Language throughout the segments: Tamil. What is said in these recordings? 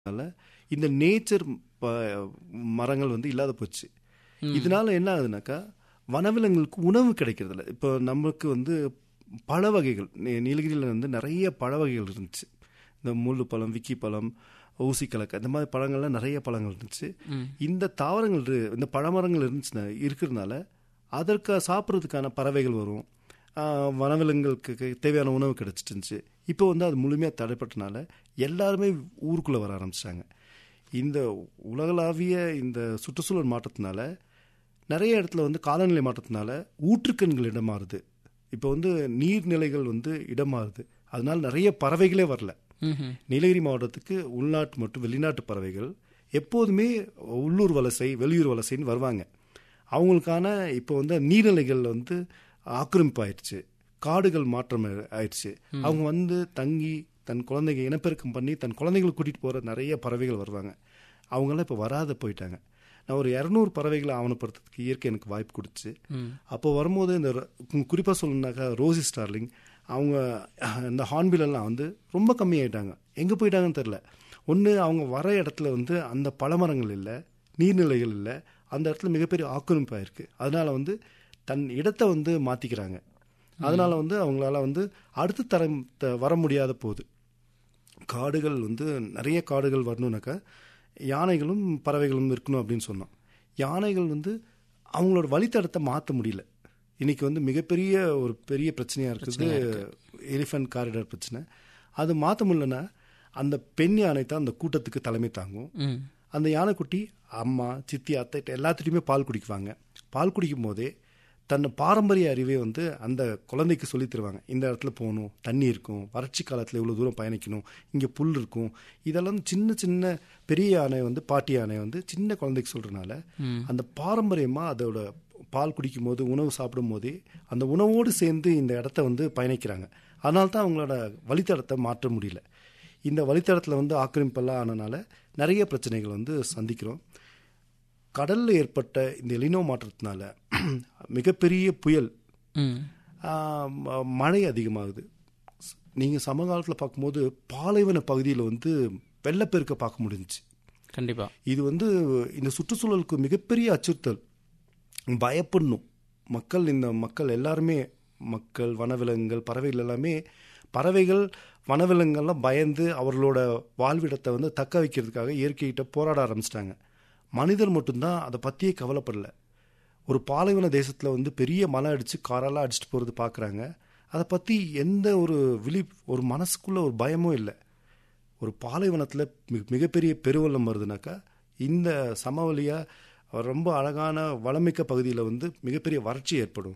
அதனால இந்த நேச்சர் மரங்கள் வந்து இல்லாத போச்சு இதனால என்ன ஆகுதுனாக்கா வனவிலங்குகளுக்கு உணவு கிடைக்கிறதில்ல இப்போ நமக்கு வந்து பழ வகைகள் நீ- நீலகிரியில் வந்து நிறைய பழ வகைகள் இருந்துச்சு இந்த முள்ளு பழம் விக்கி பழம் ஊசிக்கலக்க இந்த மாதிரி பழங்கள்லாம் நிறைய பழங்கள் இருந்துச்சு இந்த தாவரங்கள் இரு- இந்த பழமரங்கள் இருந்துச்சுன்னா இருக்கிறதுனால அதற்கு சாப்பிட்றதுக்கான பறவைகள் வரும் ஆஹ் வனவிலங்குகளுக்கு கு- தேவையான உணவு கிடைச்சிட்டு இருந்துச்சு இப்போ வந்து அது முழுமையாக தடைப்பட்டனால எல்லாருமே ஊருக்குள்ளே வர ஆரம்பிச்சிட்டாங்க இந்த உலகளாவிய இந்த சுற்றுச்சூழல் மாற்றத்தினால நிறைய இடத்துல வந்து காலநிலை மாற்றத்தினால ஊற்றுக்கண்கள் இடம் மாறுது இப்போ வந்து நீர்நிலைகள் வந்து இடம் மாறுது அதனால நிறைய பறவைகளே வரல நீலகிரி மாவட்டத்துக்கு உள்நாட்டு மற்றும் வெளிநாட்டு பறவைகள் எப்போதுமே உள்ளூர் வலசை வெளியூர் வலசைன்னு வருவாங்க அவங்களுக்கான இப்போ வந்து நீர்நிலைகள் வந்து ஆக்கிரமிப்பு ஆயிடுச்சு காடுகள் மாற்றம் ஆயி- ஆயிடுச்சு அவங்க வந்து தங்கி தன் குழந்தைங்க இனப்பெருக்கம் பண்ணி தன் குழந்தைகளை கூட்டிகிட்டு போகிற நிறைய பறவைகள் வருவாங்க அவங்கெல்லாம் இப்போ வராத போயிட்டாங்க நான் ஒரு இரநூறு பறவைகளை ஆவணப்படுத்துறதுக்கு இயற்கை எனக்கு வாய்ப்பு கொடுத்துச்சு அப்போ வரும்போது இந்த குறிப்பாக சொல்லணுன்னாக்கா ரோசி ஸ்டார்லிங் அவங்க அஹ், இந்த ஹார்ன்பில் எல்லாம் வந்து ரொம்ப கம்மியாயிட்டாங்க எங்கே போயிட்டாங்கன்னு தெரில ஒன்று அவங்க வர இடத்துல வந்து அந்த பழமரங்கள் இல்லை நீர்நிலைகள் இல்லை அந்த இடத்துல மிகப்பெரிய ஆக்கிரமிப்பு ஆயிருக்கு அதனால வந்து தன் இடத்தை வந்து மாற்றிக்கிறாங்க அதனால வந்து அவங்களால வந்து அடுத்த தரம் த- வர முடியாத போகுது காடுகள் வந்து நிறைய காடுகள் வரணுனாக்கா யானைகளும் பறவைகளும் இருக்கணும் அப்படின்னு சொன்னோம் யானைகள் வந்து அவங்களோட வழித்தடத்தை மாற்ற முடியல இன்னைக்கு வந்து மிகப்பெரிய ஒரு பெரிய பிரச்சனையாக இருக்குது எலிஃபண்ட் காரிடார் பிரச்சனை அது மாற்ற முடியலன்னா அந்த பெண் யானை தான் அந்த கூட்டத்துக்கு தலைமை தாங்கும் அந்த யானைக்குட்டி அம்மா சித்தி அத்தை எல்லாத்துட்டையுமே பால் குடிக்குவாங்க பால் குடிக்கும் போதே தன் பாரம்பரிய அறிவை வந்து அந்த குழந்தைக்கு சொல்லித் தருவாங்க இந்த இடத்துல போகணும் தண்ணி இருக்கும் வறட்சி காலத்தில் இவ்வளோ தூரம் பயணிக்கணும் இங்கே புல் இருக்கும் இதெல்லாம் சின்ன சின்ன பெரிய யானை வந்து பாட்டி யானை வந்து சின்ன குழந்தைக்கு சொல்கிறனால அந்த பாரம்பரியமாக அதோட பால் குடிக்கும் போது உணவு சாப்பிடும் போதே அந்த உணவோடு சேர்ந்து இந்த இடத்த வந்து பயணிக்கிறாங்க அதனால தான் அவங்களோட வழித்தடத்தை மாற்ற முடியல இந்த வழித்தடத்தில் வந்து ஆக்கிரமிப்பெல்லாம் ஆனனால நிறைய பிரச்சனைகள் வந்து சந்திக்கிறோம் கடலில் ஏற்பட்ட இந்த எலினோ மாற்றத்தினால மிகப்பெரிய புயல் ஆஹ், ம- மழை அதிகமாகுது நீங்கள் சமகாலத்தில் பார்க்கும்போது பாலைவன பகுதியில் வந்து வெள்ளப்பெருக்க பார்க்க முடிஞ்சுச்சு கண்டிப்பா இது வந்து இந்த சுற்றுச்சூழலுக்கு மிகப்பெரிய அச்சுறுத்தல் பயப்படணும் மக்கள் இந்த மக்கள் எல்லாருமே மக்கள் வனவிலங்குகள் பறவைகள் எல்லாமே பறவைகள் வனவிலங்குகள்லாம் பயந்து அவர்களோட வாழ்விடத்தை வந்து தக்க வைக்கிறதுக்காக இயற்கைகிட்ட போராட ஆரம்பிச்சிட்டாங்க மனிதர் மட்டும்தான் அதை பற்றியே கவலைப்படல ஒரு பாலைவன தேசத்தில் வந்து பெரிய மலை அடித்து காரெல்லாம் அடிச்சுட்டு போகிறது பார்க்குறாங்க அதை பற்றி எந்த ஒரு விழி ஒரு மனசுக்குள்ள ஒரு பயமும் இல்லை ஒரு பாலைவனத்தில் மிக மிகப்பெரிய பெருவெள்ளம் வருதுனாக்கா இந்த சமவெளியாக ரொம்ப அழகான வளமிக்க பகுதியில் வந்து மிகப்பெரிய வறட்சி ஏற்படும்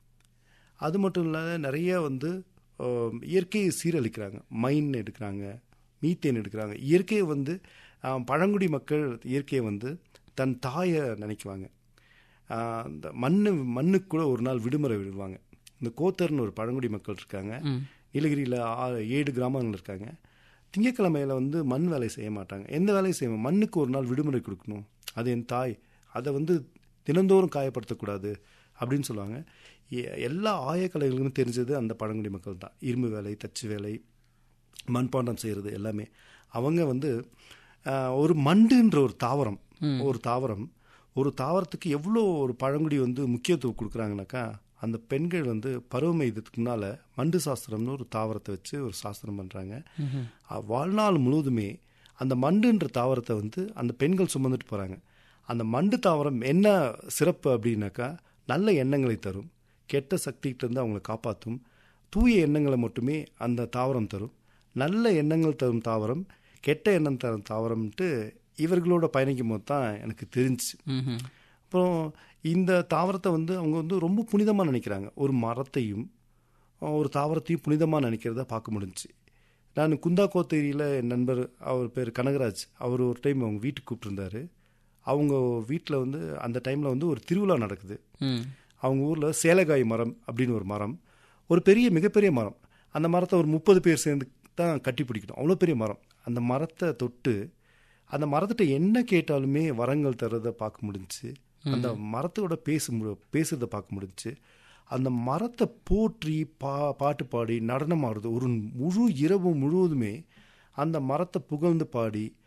அது மட்டும் இல்லாத நிறைய வந்து ஆஹ், இயற்கையை சீரழிக்கிறாங்க மைன் எடுக்கிறாங்க மீத்தேன் எடுக்கிறாங்க இயற்கையை வந்து ஆஹ், பழங்குடி மக்கள் இயற்கையை வந்து தன் தாயை நினைக்குவாங்க ஆஹ், இந்த மண்ணு மண்ணுக்கு கூட ஒரு நாள் விடுமுறை விடுவாங்க இந்த கோத்தர்னு ஒரு பழங்குடி மக்கள் இருக்காங்க நீலகிரியில் ஆ- ஏழு கிராமங்கள் இருக்காங்க திங்கக்கிழமையில வந்து மண் வேலை செய்ய மாட்டாங்க எந்த வேலையும் செய்ய மா- மண்ணுக்கு ஒரு நாள் விடுமுறை கொடுக்கணும் அது என் தாய் அதை வந்து தினந்தோறும் காயப்படுத்தக்கூடாது அப்படின்னு சொல்லுவாங்க எ- எல்லா ஆயக்கலைகளுக்கும் தெரிஞ்சது அந்த பழங்குடி மக்கள் தான் இரும்பு வேலை தச்சு வேலை மண்பாண்டம் செய்கிறது எல்லாமே அவங்க வந்து ஆஹ், ஒரு மண்டுன்ற ஒரு தாவரம் ஒரு தாவரம் ஒரு தாவரத்துக்கு எவ்வளோ ஒரு பழங்குடி வந்து முக்கியத்துவம் கொடுக்குறாங்கனாக்கா அந்த பெண்கள் வந்து பருவமை இதுக்கு முன்னால் மண்டு சாஸ்திரம்னு ஒரு தாவரத்தை வச்சு ஒரு சாஸ்திரம் பண்ணுறாங்க வாழ்நாள் முழுவதுமே அந்த மண்டுன்ற தாவரத்தை வந்து அந்த பெண்கள் சுமந்துட்டு போகிறாங்க அந்த மண்டு தாவரம் என்ன சிறப்பு அப்படின்னாக்கா நல்ல எண்ணங்களை தரும் கெட்ட சக்திகிட்ட இருந்து அவங்களை காப்பாற்றும் தூய எண்ணங்களை மட்டுமே அந்த தாவரம் தரும் நல்ல எண்ணங்கள் தரும் தாவரம் கெட்ட எண்ணம் தரும் தாவரம்ன்ட்டு இவர்களோட பயணிக்கும் போது தான் எனக்கு தெரிஞ்சுச்சு அப்புறம் இந்த தாவரத்தை வந்து அவங்க வந்து ரொம்ப புனிதமாக நினைக்கிறாங்க ஒரு மரத்தையும் அஹ், ஒரு தாவரத்தையும் புனிதமாக நினைக்கிறத பார்க்க முடிஞ்சுச்சு நான் குந்தா கோத்தேரியில் என் நண்பர் அவர் பேர் கனகராஜ் அவர் ஒரு டைம் அவங்க வீட்டுக்கு கூப்பிட்டுருந்தாரு அவங்க வீட்டில் வந்து அந்த டைமில் வந்து ஒரு திருவிழா நடக்குது அவங்க ஊரில் சேலகாய் மரம் அப்படின்னு ஒரு மரம் ஒரு பெரிய மிகப்பெரிய மரம் அந்த மரத்தை ஒரு முப்பது பேர் சேர்ந்து தான் கட்டி பிடிக்கணும் அவ்வளோ பெரிய மரம் அந்த மரத்தை தொட்டு அந்த மரத்திட்ட என்ன கேட்டாலுமே வரங்கள் தர்றதை பார்க்க முடிஞ்சுச்சு அந்த மரத்தோட பேச மு- பேசுறத பார்க்க முடிஞ்சுச்சு அந்த மரத்தை போற்றி பா பாட்டு பாடி நடனம் ஆடுறது ஒரு முழு இரவு முழுவதுமே அந்த மரத்தை புகழ்ந்து பாடி